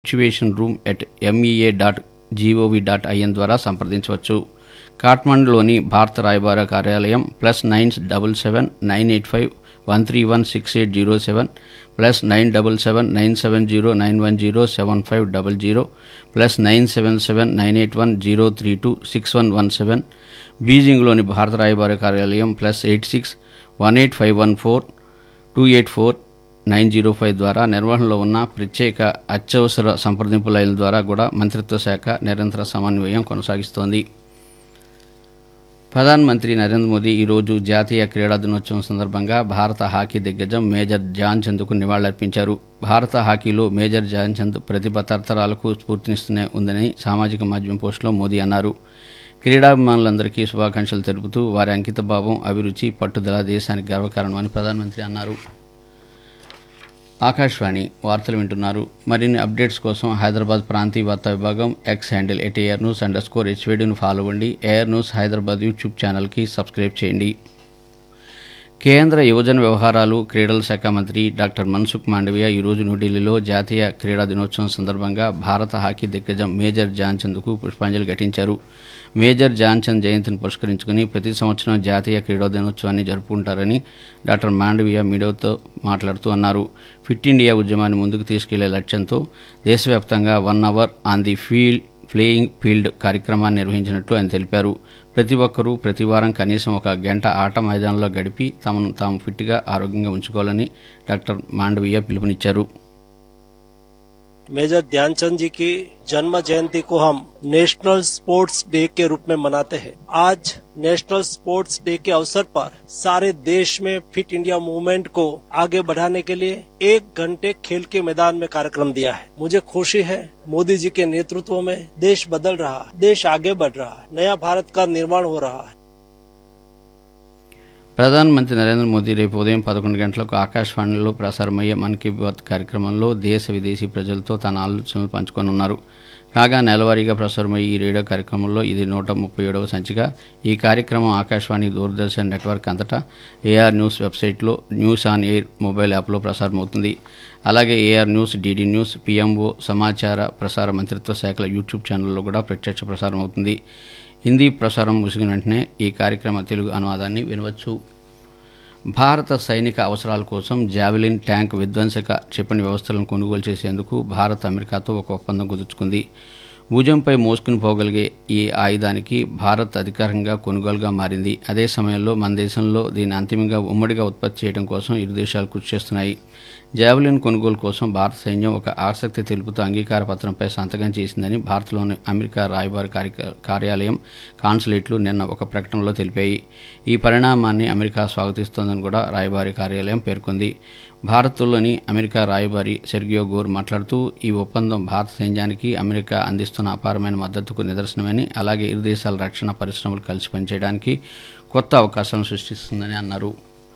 situation room at MEA dot gov dot IN ద్వారా సంప్రదించవచ్చు కాఠ్మండులోని భారత రాయబార కార్యాలయం plus nine double seven nine eight five one three one six eight zero seven plus nine double seven nine seven zero nine one zero seven five double zero plus nine seven seven nine eight one zero three two six one one seven బీజింగ్లోని భారత రాయబార కార్యాలయం plus eight six one eight five one four two eight four nine zero five ద్వారా నిర్వహణలో ఉన్న ప్రత్యేక అత్యవసర సంప్రదింపు లైన్ల ద్వారా కూడా మంత్రిత్వ శాఖ నిరంతర సమన్వయం కొనసాగిస్తోంది ప్రధానమంత్రి నరేంద్ర మోదీ ఈరోజు జాతీయ క్రీడా దినోత్సవం సందర్భంగా భారత హాకీ దిగ్గజం మేజర్ ధ్యాన్ చంద్కు నివాళులర్పించారు భారత హాకీలో మేజర్ ధ్యాన్ చంద్ ప్రతిభ తరతరాలకు స్ఫూర్తినిస్తూనే ఉందని సామాజిక మాధ్యమం పోస్టులో మోదీ అన్నారు క్రీడాభిమానులందరికీ శుభాకాంక్షలు తెలుపుతూ వారి అంకితభావం అభిరుచి పట్టుదల దేశానికి గర్వకారణమని ప్రధానమంత్రి అన్నారు ఆకాశవాణి వార్తలు వింటున్నారు మరిన్ని అప్డేట్స్ కోసం హైదరాబాద్ ప్రాంతీయ వార్తా విభాగం X handle at AIR news underscore స్కోర్ హెచ్వేడిను ఫాలో అవ్వండి ఎయిర్ న్యూస్ హైదరాబాద్ యూట్యూబ్ ఛానల్కి సబ్స్క్రైబ్ చేయండి కేంద్ర యువజన వ్యవహారాలు క్రీడల శాఖ మంత్రి డాక్టర్ మన్సుఖ్ మాండవియా ఈరోజు న్యూఢిల్లీలో జాతీయ క్రీడా దినోత్సవం సందర్భంగా భారత హాకీ దిగ్గజం మేజర్ ధ్యాన్చంద్కు పుష్పాంజలి ఘటించారు మేజర్ ధ్యాన్చంద్ జయంతిని పురస్కరించుకుని ప్రతి సంవత్సరం జాతీయ క్రీడా దినోత్సవాన్ని జరుపుకుంటారని డాక్టర్ మాండవియా మీడియాతో మాట్లాడుతూ అన్నారు ఫిట్ ఇండియా ఉద్యమాన్ని ముందుకు తీసుకెళ్లే లక్ష్యంతో దేశవ్యాప్తంగా one hour on the field playing field కార్యక్రమాన్ని నిర్వహించినట్లు ఆయన తెలిపారు ప్రతి ఒక్కరూ ప్రతి వారం కనీసం ఒక గంట ఆట మైదానంలో గడిపి తమను తాము ఫిట్గా ఆరోగ్యంగా ఉంచుకోవాలని డాక్టర్ మాండవీయ పిలుపునిచ్చారు मेजर ध्यानचंद जी की जन्म जयंती को हम नेशनल स्पोर्ट्स डे के रूप में मनाते हैं आज नेशनल स्पोर्ट्स डे के अवसर पर सारे देश में फिट इंडिया मूवमेंट को आगे बढ़ाने के लिए एक घंटे खेल के मैदान में कार्यक्रम दिया है मुझे खुशी है मोदी जी के नेतृत्व में देश बदल रहा है देश आगे बढ़ रहा है नया भारत का निर्माण हो रहा है ప్రధానమంత్రి నరేంద్ర మోదీ రేపు ఉదయం పదకొండు గంటలకు ఆకాశవాణిలో ప్రసారమయ్యే మన్ కీ బాత్ కార్యక్రమంలో దేశ విదేశీ ప్రజలతో తన ఆలోచనలు పంచుకోనున్నారు కాగా నెలవారీగా ప్రసారమయ్యే ఈ రేడియో కార్యక్రమంలో ఇది నూట ముప్పై ఏడవ సంచిక ఈ కార్యక్రమం ఆకాశవాణి దూరదర్శన్ నెట్వర్క్ అంతటా ఏఆర్ న్యూస్ వెబ్సైట్లో న్యూస్ ఆన్ ఎయిర్ మొబైల్ యాప్లో ప్రసారమవుతుంది అలాగే AIR news DD news PMO సమాచార ప్రసార మంత్రిత్వ శాఖల యూట్యూబ్ ఛానల్లో కూడా ప్రత్యక్ష ప్రసారం అవుతుంది హిందీ ప్రసారం ముగిసిన వెంటనే ఈ కార్యక్రమ తెలుగు అనువాదాన్ని వినవచ్చు భారత సైనిక అవసరాల కోసం జావెలిన్ ట్యాంక్ విధ్వంసక క్షిపణి వ్యవస్థలను కొనుగోలు చేసేందుకు భారత్ అమెరికాతో ఒక ఒప్పందం కుదుర్చుకుంది భుజంపై మోసుకుని పోగలిగే ఈ ఆయుధానికి భారత్ అధికారికంగా కొనుగోలుగా మారింది అదే సమయంలో మన దేశంలో దీన్ని అంతిమంగా ఉమ్మడిగా ఉత్పత్తి చేయడం కోసం ఇరు దేశాలు కృషి చేస్తున్నాయి జావెలిన్ కొనుగోలు కోసం భారత సైన్యం ఒక ఆసక్తి తెలుపుతూ అంగీకార పత్రంపై సంతకం చేసిందని భారత్లోని అమెరికా రాయబార కార్య- కార్యాలయం కాన్సులేట్లు నిన్న ఒక ప్రకటనలో తెలిపాయి ఈ పరిణామాన్ని అమెరికా స్వాగతిస్తోందని కూడా రాయబారి కార్యాలయం పేర్కొంది భారత్లోని అమెరికా రాయబారి సెర్గియో గోర్ మాట్లాడుతూ ఈ ఒప్పందం భారత సైన్యానికి అమెరికా అందిస్తున్న అపారమైన మద్దతుకు నిదర్శనమని అలాగే ఇరు దేశాల రక్షణ పరిశ్రమలు కలిసి పనిచేయడానికి కొత్త అవకాశాలను సృష్టిస్తుందని అన్నారు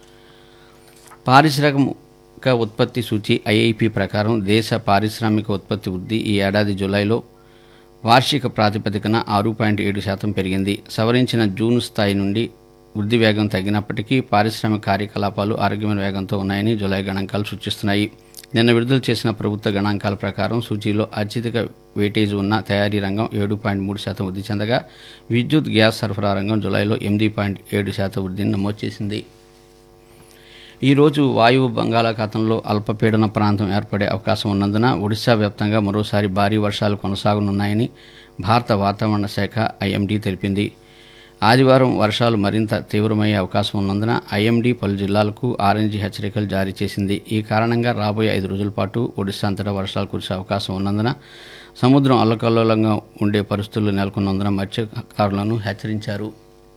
పారిశ్రామిక ఉత్పత్తి సూచి ఐఐపి ప్రకారం దేశ పారిశ్రామిక ఉత్పత్తి వృద్ధి ఈ ఏడాది జూలైలో వార్షిక ప్రాతిపదికన ఆరు పాయింట్ ఏడు శాతం పెరిగింది సవరించిన జూన్ స్థాయి నుండి వృద్ధి వేగం తగ్గినప్పటికీ పారిశ్రామిక కార్యకలాపాలు ఆరోగ్యమైన వేగంతో ఉన్నాయని జులై గణాంకాలు సూచిస్తున్నాయి నిన్న విడుదల చేసిన ప్రభుత్వ గణాంకాల ప్రకారం సూచీలో అత్యధిక వెయిటేజ్ ఉన్న తయారీ రంగం ఏడు పాయింట్ మూడు శాతం వృద్ధి చెందగా విద్యుత్ గ్యాస్ సరఫరా రంగం జులైలో ఎనిమిది పాయింట్ ఏడు శాతం వృద్ధిని నమోదు చేసింది ఈరోజు వాయువు బంగాళాఖాతంలో అల్పపీడన ప్రాంతం ఏర్పడే అవకాశం ఉన్నందున ఒడిశా వ్యాప్తంగా మరోసారి భారీ వర్షాలు కొనసాగనున్నాయని భారత వాతావరణ శాఖ ఐఎండీ తెలిపింది ఆదివారం వర్షాలు మరింత తీవ్రమయ్యే అవకాశం ఉన్నందున ఐఎండీ పలు జిల్లాలకు ఆరెంజ్ హెచ్చరికలు జారీ చేసింది ఈ కారణంగా రాబోయే ఐదు రోజుల పాటు ఒడిశా అంతటా వర్షాలు కురిసే అవకాశం ఉన్నందున సముద్రం అల్లకల్లోలంగా ఉండే పరిస్థితులు నెలకొన్నందున మత్స్యకారులను హెచ్చరించారు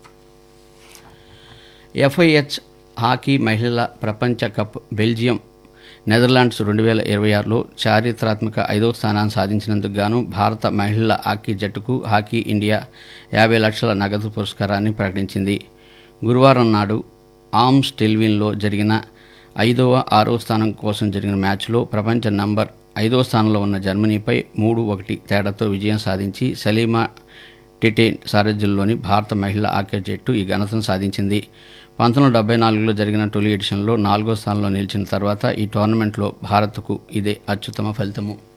ఎఫ్ఐహెచ్ హాకీ మహిళల ప్రపంచ కప్ బెల్జియం నెదర్లాండ్స్ రెండు వేల ఇరవై ఆరులో చారిత్రాత్మక ఐదవ స్థానాన్ని సాధించినందుకు గాను భారత మహిళల హాకీ జట్టుకు హాకీ ఇండియా యాభై లక్షల నగదు పురస్కారాన్ని ప్రకటించింది గురువారం నాడు ఆమ్స్ టెల్విన్లో జరిగిన ఐదవ ఆరో స్థానం కోసం జరిగిన మ్యాచ్లో ప్రపంచ నంబర్ ఐదవ స్థానంలో ఉన్న జర్మనీపై మూడు ఒకటి తేడాతో విజయం సాధించి సలీమా టిటేన్ సారథ్యంలోని భారత మహిళా హాకీ జట్టు ఈ ఘనతను సాధించింది పంతొమ్మిది వందల డెబ్బై నాలుగులో జరిగిన తొలి ఎడిషన్లో నాలుగో స్థానంలో నిలిచిన తర్వాత ఈ టోర్నమెంట్లో భారత్కు ఇదే అత్యుత్తమ ఫలితము